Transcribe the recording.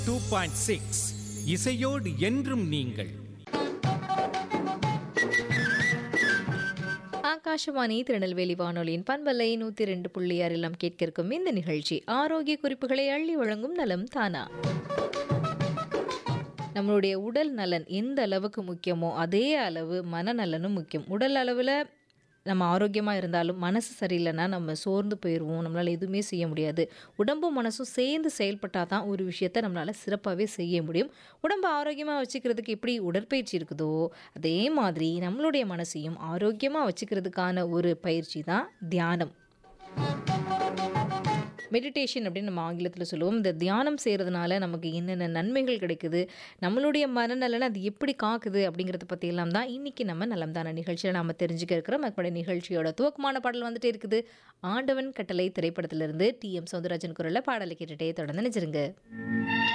two point six இசையோடு என்றும் நீங்கள் ஆகாஷவாணி திருநெல்வேலி வானொலியின் பண்பலை நூற்றி ரெண்டு புள்ளி ஆறிலாம் கேட்க இருக்கும் இந்த நிகழ்ச்சி ஆரோக்கிய குறிப்புகளை அள்ளி வழங்கும் நலம் தானா நம்மளுடைய உடல் நலன் எந்த அளவுக்கு முக்கியமோ அதே அளவு மனநலனும் முக்கியம் உடல் அளவில் நம்ம ஆரோக்கியமாக இருந்தாலும் மனசு சரியில்லைன்னா நம்ம சோர்ந்து போயிடுவோம் நம்மளால் எதுவுமே செய்ய முடியாது உடம்பும் மனசும் சேர்ந்து செயல்பட்டால் தான் ஒரு விஷயத்தை நம்மளால் சிறப்பாகவே செய்ய முடியும் உடம்பை ஆரோக்கியமாக வச்சுக்கிறதுக்கு எப்படி உடற்பயிற்சி இருக்குதோ அதே மாதிரி நம்மளுடைய மனசையும் ஆரோக்கியமாக வச்சுக்கிறதுக்கான ஒரு பயிற்சி தான் தியானம் மெடிடேஷன் அப்படின்னு நம்ம ஆங்கிலத்தில் சொல்லுவோம் இந்த தியானம் செய்கிறதுனால நமக்கு என்னென்ன நன்மைகள் கிடைக்குது நம்மளுடைய மனநலனை அது எப்படி காக்குது அப்படிங்கிறத பற்றியெல்லாம் தான் இன்றைக்கி நம்ம நலம்தான நிகழ்ச்சியில் நம்ம தெரிஞ்சுக்க இருக்கிறோம் நம்மளுடைய நிகழ்ச்சியோட துவக்கமான பாடல் வந்துட்டே இருக்குது ஆண்டவன் கட்டளை திரைப்படத்திலிருந்து டி எம் சௌந்தரராஜன் குரலில் பாடலை கேட்டுகிட்டே தொடர்ந்து நினைச்சிருங்க